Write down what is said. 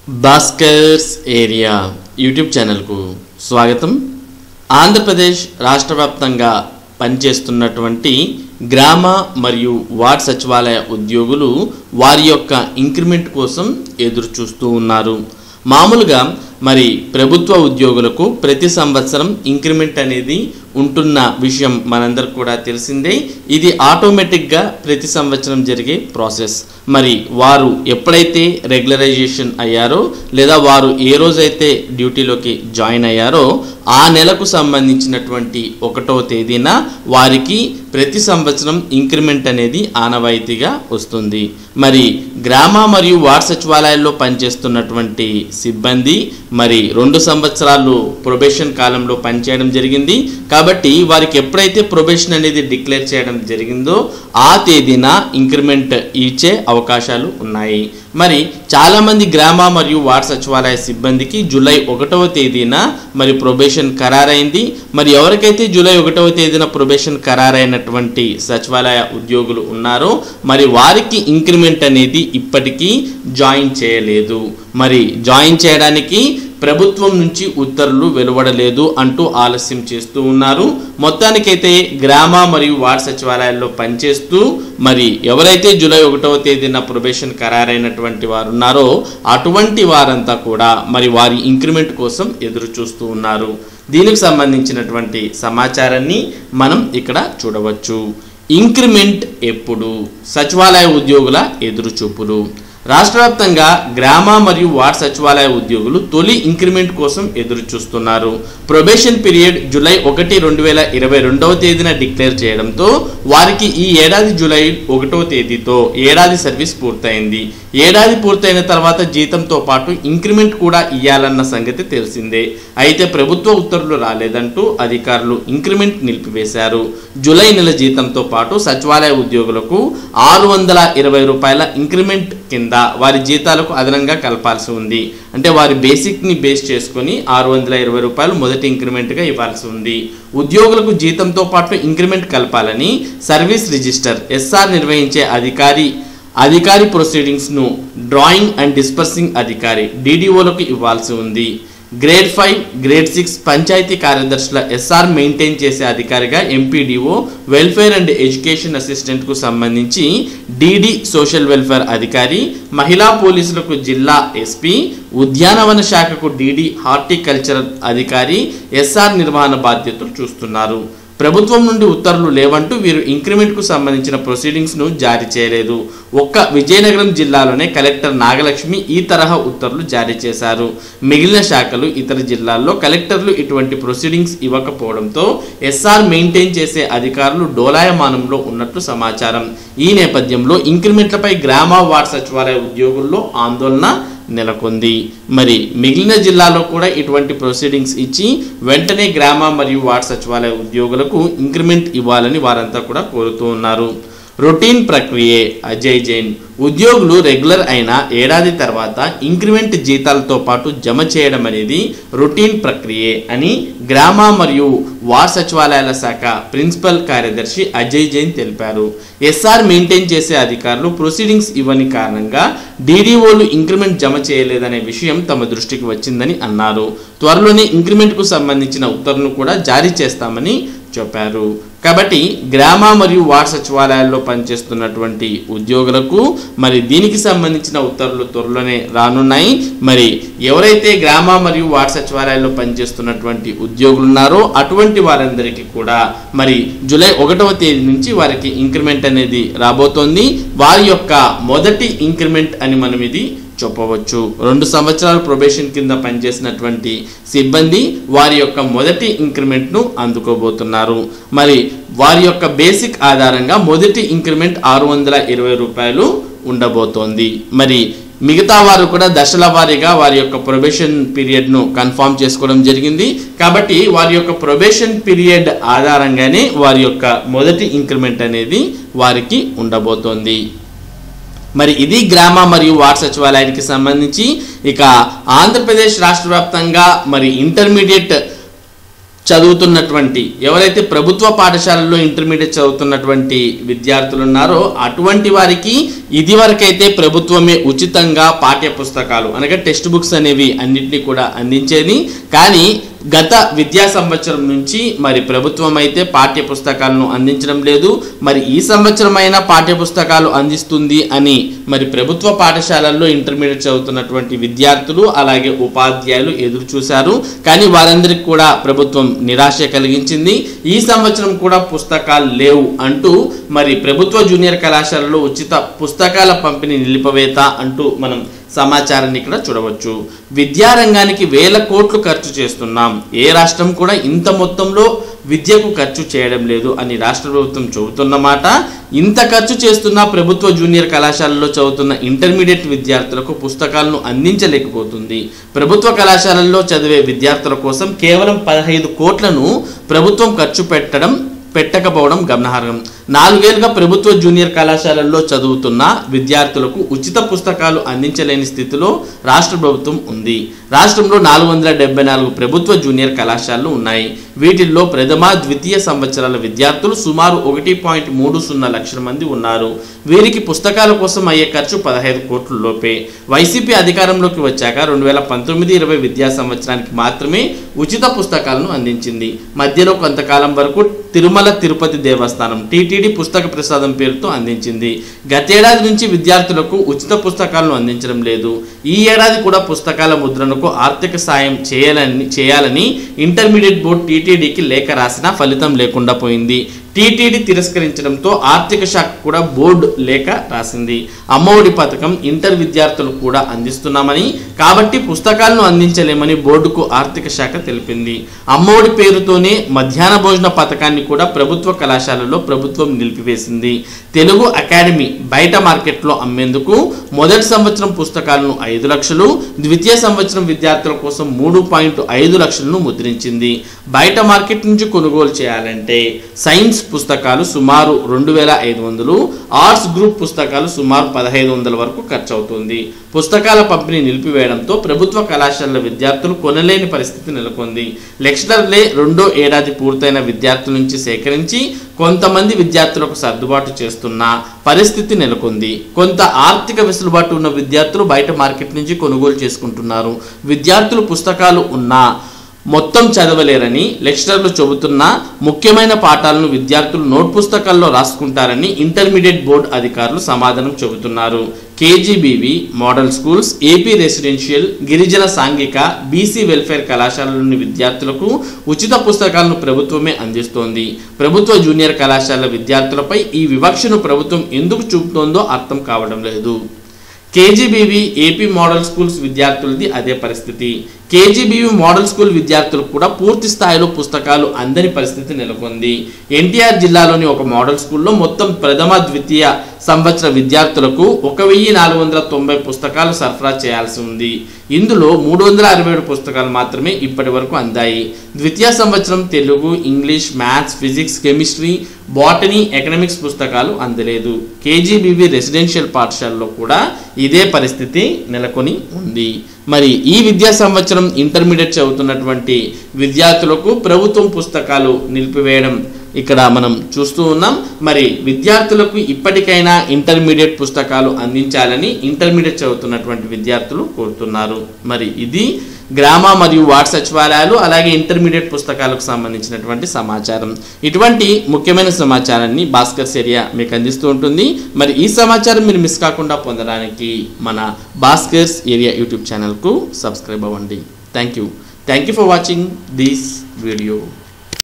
Bhaskar's area YouTube ఛానల్కు స్వాగతం ఆంధ్రప్రదేశ్ రాష్ట్ర వ్యాప్తంగా పనిచేస్తున్నటువంటి గ్రామ మరియు వార్డ్ సచివాలయ ఉద్యోగులు వారి యొక్క ఇంక్రిమెంట్ కోసం ఎదురు చూస్తూ ఉన్నారు మామూలుగా మరి ప్రభుత్వ ఉద్యోగులకు ప్రతి సంవత్సరం ఇంక్రిమెంట్ అనేది ఉంటున్న విషయం మనందరికి కూడా తెలిసిందే ఇది ఆటోమేటిక్గా ప్రతి సంవత్సరం జరిగే ప్రాసెస్ మరి వారు ఎప్పుడైతే రెగ్యులరైజేషన్ అయ్యారో లేదా వారు ఏ రోజైతే డ్యూటీలోకి జాయిన్ అయ్యారో ఆ నెలకు సంబంధించినటువంటి ఒకటో తేదీన వారికి ప్రతి సంవత్సరం ఇంక్రిమెంట్ అనేది ఆనవాయితీగా వస్తుంది మరి గ్రామ మరియు వార్డ్ సచివాలయాల్లో పనిచేస్తున్నటువంటి సిబ్బంది మరి రెండు సంవత్సరాలు ప్రొబేషన్ కాలంలో పనిచేయడం జరిగింది కాబట్టి వారికి ఎప్పుడైతే ప్రొబేషన్ అనేది డిక్లేర్ చేయడం జరిగిందో ఆ తేదీన ఇంక్రిమెంట్ ఇచ్చే అవకాశాలు ఉన్నాయి మరి చాలామంది గ్రామ మరియు వార్డ్ సచివాలయ సిబ్బందికి జూలై ఒకటవ తేదీన మరి ప్రొబేషన్ ఖరారైంది మరి ఎవరికైతే జూలై ఒకటవ తేదీన ప్రొబేషన్ ఖరారైనటువంటి సచివాలయ ఉద్యోగులు ఉన్నారో మరి వారికి ఇంక్రిమెంట్ అనేది ఇప్పటికీ జాయిన్ చేయలేదు మరి జాయిన్ చేయడానికి ప్రభుత్వం నుంచి ఉత్తర్వులు వెలువడలేదు అంటూ ఆలస్యం చేస్తూ ఉన్నారు మొత్తానికైతే గ్రామ మరియు వార్డ్ సచివాలయాల్లో పనిచేస్తూ మరి ఎవరైతే జూలై ఒకటవ తేదీన ప్రొబేషన్ ఖరారైనటువంటి వారు ఉన్నారో అటువంటి వారంతా కూడా మరి వారి ఇంక్రిమెంట్ కోసం ఎదురు చూస్తూ ఉన్నారు దీనికి సంబంధించినటువంటి సమాచారాన్ని మనం ఇక్కడ చూడవచ్చు ఇంక్రిమెంట్ ఎప్పుడు సచివాలయ ఉద్యోగుల ఎదురుచూపులు రాష్ట్ర వ్యాప్తంగా గ్రామ మరియు వార్డ్ సచివాలయ ఉద్యోగులు తొలి ఇంక్రిమెంట్ కోసం ఎదురు చూస్తున్నారు ప్రొబేషన్ పీరియడ్ జూలై ఒకటి రెండు వేల ఇరవై రెండవ తేదీన డిక్లేర్ చేయడంతో వారికి ఈ ఏడాది జూలై ఒకటో తేదీతో ఏడాది సర్వీస్ పూర్తయింది ఏడాది పూర్తయిన తర్వాత జీతంతో పాటు ఇంక్రిమెంట్ కూడా ఇవ్వాలన్న సంగతి తెలిసిందే అయితే ప్రభుత్వ ఉత్తర్వులు రాలేదంటూ అధికారులు ఇంక్రిమెంట్ నిలిపివేశారు జూలై నెల జీతంతో పాటు సచివాలయ ఉద్యోగులకు ఆరు వందల ఇరవై రూపాయల ఇంక్రిమెంట్ కింద వారి జీతాలకు అదనంగా కలపాల్సి ఉంది అంటే వారి బేసిక్ని బేస్ చేసుకొని ఆరు వందల ఇరవై రూపాయలు మొదటి ఇంక్రిమెంట్గా ఇవ్వాల్సి ఉంది ఉద్యోగులకు జీతంతో పాటు ఇంక్రిమెంట్ కలపాలని సర్వీస్ రిజిస్టర్ ఎస్ఆర్ నిర్వహించే అధికారి అధికారి ప్రొసీడింగ్స్ను డ్రాయింగ్ అండ్ డిస్పర్సింగ్ అధికారి డీడీఓలకు ఇవ్వాల్సి ఉంది grade five grade six panchayati కార్యదర్శుల ఎస్ఆర్ మెయింటైన్ చేసే అధికారిగా ఎంపీడీఓ వెల్ఫేర్ అండ్ ఎడ్యుకేషన్ అసిస్టెంట్కు సంబంధించి డీడీ సోషల్ వెల్ఫేర్ అధికారి మహిళా పోలీసులకు జిల్లా ఎస్పీ ఉద్యానవన శాఖకు డీడీ హార్టికల్చరల్ అధికారి ఎస్ఆర్ నిర్వహణ బాధ్యతలు చూస్తున్నారు ప్రభుత్వం నుండి ఉత్తర్వులు లేవంటూ వీరు ఇంక్రిమెంట్కు సంబంధించిన ప్రొసీడింగ్స్ను జారీ చేయలేదు ఒక్క విజయనగరం జిల్లాలోనే కలెక్టర్ నాగలక్ష్మి ఈ తరహా ఉత్తర్వులు జారీ చేశారు మిగిలిన శాఖలు ఇతర జిల్లాల్లో కలెక్టర్లు ఇటువంటి ప్రొసీడింగ్స్ ఇవ్వకపోవడంతో ఎస్ఆర్ మెయింటైన్ చేసే అధికారులు డోలాయమానంలో ఉన్నట్లు సమాచారం ఈ నేపథ్యంలో ఇంక్రిమెంట్లపై గ్రామ వార్డ్ సచివాలయ ఉద్యోగుల్లో ఆందోళన నెలకొంది మరి మిగిలిన జిల్లాలో కూడా ఇటువంటి ప్రొసీడింగ్స్ ఇచ్చి వెంటనే గ్రామ మరియు వార్డ్ సచివాలయ ఉద్యోగులకు ఇంక్రిమెంట్ ఇవ్వాలని వారంతా కూడా కోరుతూ ఉన్నారు రొటీన్ ప్రక్రియే అజయ్ జైన్ ఉద్యోగులు రెగ్యులర్ అయిన ఏడాది తర్వాత ఇంక్రిమెంట్ జీతాలతో పాటు జమ చేయడం అనేది రొటీన్ ప్రక్రియే అని గ్రామ మరియు వార్డ్ సచివాలయాల శాఖ ప్రిన్సిపల్ కార్యదర్శి అజయ్ జైన్ తెలిపారు ఎస్ఆర్ మెయింటైన్ చేసే అధికారులు ప్రొసీడింగ్స్ ఇవ్వని కారణంగా డీడీఓలు ఇంక్రిమెంట్ జమ చేయలేదనే విషయం తమ దృష్టికి వచ్చిందని అన్నారు త్వరలోనే ఇంక్రిమెంట్కు సంబంధించిన ఉత్తర్వును కూడా జారీ చేస్తామని చెప్పారు కాబట్టి గ్రామ మరియు వార్డ్ సచివాలయాల్లో పనిచేస్తున్నటువంటి ఉద్యోగులకు మరి దీనికి సంబంధించిన ఉత్తర్వులు త్వరలోనే రానున్నాయి మరి ఎవరైతే గ్రామ మరియు వార్డ్ సచివాలయాల్లో పనిచేస్తున్నటువంటి ఉద్యోగులు ఉన్నారో అటువంటి వారందరికీ కూడా మరి జూలై ఒకటవ తేదీ నుంచి వారికి ఇంక్రిమెంట్ అనేది రాబోతోంది వారి యొక్క మొదటి ఇంక్రిమెంట్ అని మనం ఇది చెప్పవచ్చు రెండు సంవత్సరాల ప్రొబేషన్ కింద పనిచేసినటువంటి సిబ్బంది వారి యొక్క మొదటి ఇంక్రిమెంట్ను అందుకోబోతున్నారు మరి వారి యొక్క బేసిక్ ఆధారంగా మొదటి ఇంక్రిమెంట్ ఆరు వందల ఇరవై రూపాయలు ఉండబోతోంది మరి మిగతా వారు కూడా దశల వారీగా వారి యొక్క ప్రొబేషన్ పీరియడ్ను కన్ఫామ్ చేసుకోవడం జరిగింది కాబట్టి వారి యొక్క ప్రొబేషన్ పీరియడ్ ఆధారంగానే వారి యొక్క మొదటి ఇంక్రిమెంట్ అనేది వారికి ఉండబోతోంది మరి ఇది గ్రామ మరియు వార్డ్ సచివాలయానికి సంబంధించి ఇక ఆంధ్రప్రదేశ్ రాష్ట్ర వ్యాప్తంగా మరి ఇంటర్మీడియట్ చదువుతున్నటువంటి ఎవరైతే ప్రభుత్వ పాఠశాలల్లో ఇంటర్మీడియట్ చదువుతున్నటువంటి విద్యార్థులు ఉన్నారో అటువంటి వారికి ఇదివరకైతే ప్రభుత్వమే ఉచితంగా పాఠ్య పుస్తకాలు అనగా టెక్స్ట్ బుక్స్ అనేవి అన్నింటినీ కూడా అందించేది కానీ గత విద్యా సంవత్సరం నుంచి మరి ప్రభుత్వం అయితే పాఠ్య పుస్తకాలను అందించడం లేదు మరి ఈ సంవత్సరం అయినా పాఠ్య పుస్తకాలు అందిస్తుంది అని మరి ప్రభుత్వ పాఠశాలల్లో ఇంటర్మీడియట్ చదువుతున్నటువంటి విద్యార్థులు అలాగే ఉపాధ్యాయులు ఎదురు చూశారు కానీ వారందరికీ కూడా ప్రభుత్వం నిరాశ కలిగించింది ఈ సంవత్సరం కూడా పుస్తకాలు లేవు అంటూ మరి ప్రభుత్వ జూనియర్ కళాశాలలో ఉచిత పుస్తకాల పంపిణీ నిలిపివేత అంటూ మనం సమాచారాన్ని ఇక్కడ చూడవచ్చు విద్యారంగానికి వేల కోట్లు ఖర్చు చేస్తున్నాం ఏ రాష్ట్రం కూడా ఇంత మొత్తంలో విద్యకు ఖర్చు చేయడం లేదు అని రాష్ట్ర ప్రభుత్వం చెబుతున్నమాట ఇంత ఖర్చు చేస్తున్న ప్రభుత్వ జూనియర్ కళాశాలలో చదువుతున్న ఇంటర్మీడియట్ విద్యార్థులకు పుస్తకాలను అందించలేకపోతుంది ప్రభుత్వ కళాశాలల్లో చదివే విద్యార్థుల కోసం కేవలం పదహైదు కోట్లను ప్రభుత్వం ఖర్చు పెట్టడం పెట్టకపోవడం గమనార్హం నాలుగేళ్లుగా ప్రభుత్వ జూనియర్ కళాశాలల్లో చదువుతున్న విద్యార్థులకు ఉచిత పుస్తకాలు అందించలేని స్థితిలో రాష్ట్ర ప్రభుత్వం ఉంది రాష్ట్రంలో నాలుగు వందల డెబ్బై నాలుగు ప్రభుత్వ జూనియర్ కళాశాలలు ఉన్నాయి వీటిల్లో ప్రథమ ద్వితీయ సంవత్సరాల విద్యార్థులు సుమారు ఒకటి పాయింట్ మూడు సున్నా లక్షల మంది ఉన్నారు వీరికి పుస్తకాల కోసం అయ్యే ఖర్చు పదహైదు కోట్ల లోపే వైసీపీ అధికారంలోకి వచ్చాక రెండు వేల పంతొమ్మిది ఇరవై విద్యా సంవత్సరానికి మాత్రమే ఉచిత పుస్తకాలను అందించింది మధ్యలో కొంతకాలం వరకు తిరుమల తిరుపతి దేవస్థానం టీటీడీ పుస్తక ప్రసాదం పేరుతో అందించింది గతేడాది నుంచి విద్యార్థులకు ఉచిత పుస్తకాలను అందించడం లేదు ఈ ఏడాది కూడా పుస్తకాల ముద్రణకు ఆర్థిక సాయం చేయాలని చేయాలని ఇంటర్మీడియట్ బోర్డు టీటీడీకి లేఖ రాసినా ఫలితం లేకుండా పోయింది టీటీడీ తిరస్కరించడంతో ఆర్థిక శాఖ కూడా బోర్డు లేఖ రాసింది అమ్మఒడి పథకం ఇంటర్ విద్యార్థులు కూడా అందిస్తున్నామని కాబట్టి పుస్తకాలను అందించలేమని బోర్డుకు ఆర్థిక శాఖ తెలిపింది అమ్మఒడి పేరుతోనే మధ్యాహ్న భోజన పథకాన్ని కూడా ప్రభుత్వ కళాశాలలో ప్రభుత్వం నిలిపివేసింది తెలుగు అకాడమీ బయట మార్కెట్లో అమ్మేందుకు మొదటి సంవత్సరం పుస్తకాలను ఐదు లక్షలు ద్వితీయ సంవత్సరం విద్యార్థుల కోసం మూడు పాయింట్ ఐదు లక్షలను ముద్రించింది బయట మార్కెట్ నుంచి కొనుగోలు చేయాలంటే సైన్స్ పుస్తకాలు సుమారు రెండు వేల ఐదు వందలు ఆర్ట్స్ గ్రూప్ పుస్తకాలు సుమారు పదహైదు వందల వరకు ఖర్చు అవుతుంది పుస్తకాల పంపిణీ నిలిపివేయడంతో ప్రభుత్వ కళాశాలల విద్యార్థులు కొనలేని పరిస్థితి నెలకొంది లెక్చరర్లే రెండో ఏడాది పూర్తయిన విద్యార్థుల నుంచి సేకరించి కొంతమంది విద్యార్థులకు సర్దుబాటు చేస్తున్న పరిస్థితి నెలకొంది కొంత ఆర్థిక వెసులుబాటు ఉన్న విద్యార్థులు బయట మార్కెట్ నుంచి కొనుగోలు చేసుకుంటున్నారు విద్యార్థులు పుస్తకాలు ఉన్నా మొత్తం చదవలేరని లెక్చరర్లు చెబుతున్న ముఖ్యమైన పాఠాలను విద్యార్థులు నోట్ పుస్తకాల్లో రాసుకుంటారని ఇంటర్మీడియట్ బోర్డు అధికారులు సమాధానం చెబుతున్నారు KGBV model schools AP residential గిరిజన సాంఘిక బీసీ వెల్ఫేర్ కళాశాలలోని విద్యార్థులకు ఉచిత పుస్తకాలను ప్రభుత్వమే అందిస్తోంది ప్రభుత్వ జూనియర్ కళాశాల విద్యార్థులపై ఈ వివక్షను ప్రభుత్వం ఎందుకు చూపుతోందో అర్థం కావడం లేదు కేజీబీవి ఏపీ మోడల్ స్కూల్స్ విద్యార్థులది అదే పరిస్థితి కేజీబీవి మోడల్ స్కూల్ విద్యార్థులకు కూడా పూర్తి స్థాయిలో పుస్తకాలు అందని పరిస్థితి నెలకొంది ఎన్టీఆర్ జిల్లాలోని ఒక మోడల్ స్కూల్లో మొత్తం ప్రథమ ద్వితీయ సంవత్సర విద్యార్థులకు ఒక వెయ్యి నాలుగు వందల తొంభై పుస్తకాలు సరఫరా చేయాల్సి ఉంది ఇందులో మూడు వందల అరవై ఏడు పుస్తకాలు మాత్రమే ఇప్పటి వరకు అందాయి ద్వితీయ సంవత్సరం Telugu English maths physics chemistry botany economics పుస్తకాలు అందలేదు కేజీబీవి రెసిడెన్షియల్ పాఠశాలలో కూడా ఇదే పరిస్థితి నెలకొని ఉంది మరి ఈ విద్యా సంవత్సరం ఇంటర్మీడియట్ చదువుతున్నటువంటి విద్యార్థులకు ప్రభుత్వం పుస్తకాలు నిలిపివేయడం ఇక్కడ మనం చూస్తూ ఉన్నాం మరి విద్యార్థులకు ఇప్పటికైనా ఇంటర్మీడియట్ పుస్తకాలు అందించాలని ఇంటర్మీడియట్ చదువుతున్నటువంటి విద్యార్థులు కోరుతున్నారు మరి ఇది గ్రామ మరియు వార్డ్ సచివాలయాలు అలాగే ఇంటర్మీడియట్ పుస్తకాలకు సంబంధించినటువంటి సమాచారం ఇటువంటి ముఖ్యమైన సమాచారాన్ని భాస్కర్స్ ఏరియా మీకు అందిస్తూ ఉంటుంది మరి ఈ సమాచారం మీరు మిస్ కాకుండా పొందడానికి మన భాస్కర్స్ ఏరియా యూట్యూబ్ ఛానల్కు సబ్స్క్రైబ్ అవ్వండి thank you thank you for watching this video